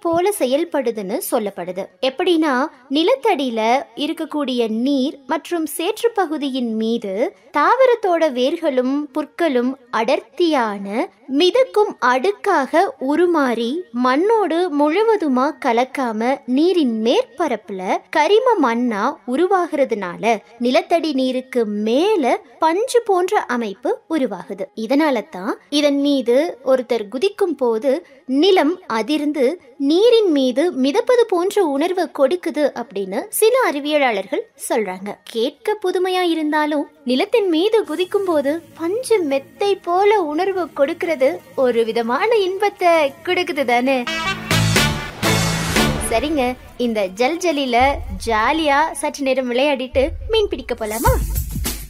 போல செயல்படுதுன்னு சொல்லப்படுது எப்படின்னா நிலத்தடியில இருக்கக்கூடிய நீர் மற்றும் சேற்று பகுதியின் மீது தாவரத்தோட வேர்களும் புற்களும் அடர்த்தியான மிதக்கும் அடுக்காக உருமாறி மண்ணோடு முழுவதுமா கலக்காம நீரின் மேற்பரப்புல கரிம மண்ணா உருவாகிறதுனால நிலத்தடி நீருக்கு மேல பஞ்சு போன்ற அமைப்பு உருவாகுது இதனால தான் இதன் மீது ஒருத்தர் குதிக்கும் போது நிலம் அதிர்ந்து நீரின் மீது மிதப்பது போன்ற உணர்வை கொடுக்குது அப்படின்னு சில அறிவியலாளர்கள் சொல்றாங்க கேட்க புதுமையா இருந்தாலும் நிலத்தின் மீது குதிக்கும் போது பஞ்சு மெத்தை போல உணர்வு கொடுக்கிறது ஒரு விதமான இன்பத்தை கொடுக்குது தானே சரிங்க இந்த ஜல் ஜலில ஜாலியா சற்று நேரம் விளையாடிட்டு மீன் பிடிக்க போலாமா